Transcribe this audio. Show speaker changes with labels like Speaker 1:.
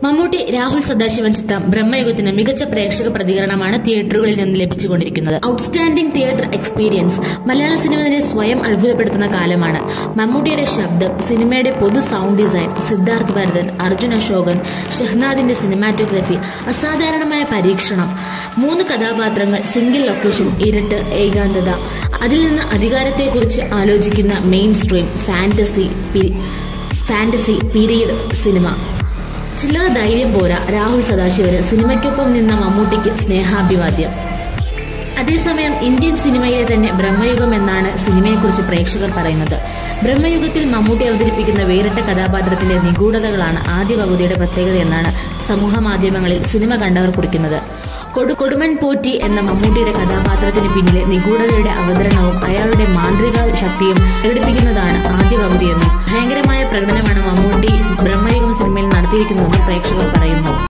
Speaker 1: മമ്മൂട്ടി രാഹുൽ സദാശിവൻ ചിത്രം ബ്രഹ്മയുഗത്തിന് മികച്ച പ്രേക്ഷക പ്രതികരണമാണ് തിയേറ്ററുകളിൽ നിന്ന് ലഭിച്ചുകൊണ്ടിരിക്കുന്നത് ഔട്ട്സ്റ്റാൻഡിംഗ് തിയേറ്റർ എക്സ്പീരിയൻസ് മലയാള സിനിമയെ സ്വയം അത്ഭുതപ്പെടുത്തുന്ന കാലമാണ് മമ്മൂട്ടിയുടെ ശബ്ദം സിനിമയുടെ പൊതു സൗണ്ട് ഡിസൈൻ സിദ്ധാർത്ഥ് ഭരതൻ അർജുൻ അശോകൻ ഷഹ്നാദിന്റെ സിനിമാറ്റോഗ്രഫി അസാധാരണമായ പരീക്ഷണം മൂന്ന് കഥാപാത്രങ്ങൾ സിംഗിൾ ലൊക്കേഷൻ ഇരട്ട് ഏകാന്തത അതിൽ നിന്ന് അധികാരത്തെക്കുറിച്ച് ആലോചിക്കുന്ന mainstream fantasy fantasy period സിനിമ ചില്ലറ ധൈര്യം പോരാ രാഹുൽ സദാശിവന് സിനിമയ്ക്കൊപ്പം നിന്ന മമ്മൂട്ടിക്ക് സ്നേഹാഭിവാദ്യം അതേസമയം ഇന്ത്യൻ സിനിമയിലെ തന്നെ ബ്രഹ്മയുഗം എന്നാണ് സിനിമയെക്കുറിച്ച് പ്രേക്ഷകർ പറയുന്നത് ബ്രഹ്മയുഗത്തിൽ മമ്മൂട്ടി അവതരിപ്പിക്കുന്ന വേറിട്ട കഥാപാത്രത്തിന്റെ നിഗൂഢതകളാണ് ആദ്യ പകുതിയുടെ പ്രത്യേകത എന്നാണ് സമൂഹ മാധ്യമങ്ങളിൽ സിനിമ കണ്ടവർ കുറിക്കുന്നത് കൊടു കൊടുമൺ പോറ്റി എന്ന മമ്മൂട്ടിയുടെ കഥാപാത്രത്തിന് പിന്നിലെ നിഗൂഢതയുടെ അവതരണവും അയാളുടെ മാന്ത്രിക ശക്തിയും പ്രകടിപ്പിക്കുന്നതാണ് ആദ്യ പകുതിയെന്നും ഭയങ്കരമായ പ്രകടനമാണ് മമ്മൂട്ടി ബ്രഹ്മയുഗം സിനിമയിൽ നടത്തിയിരിക്കുന്നതെന്നും പ്രേക്ഷകർ പറയുന്നു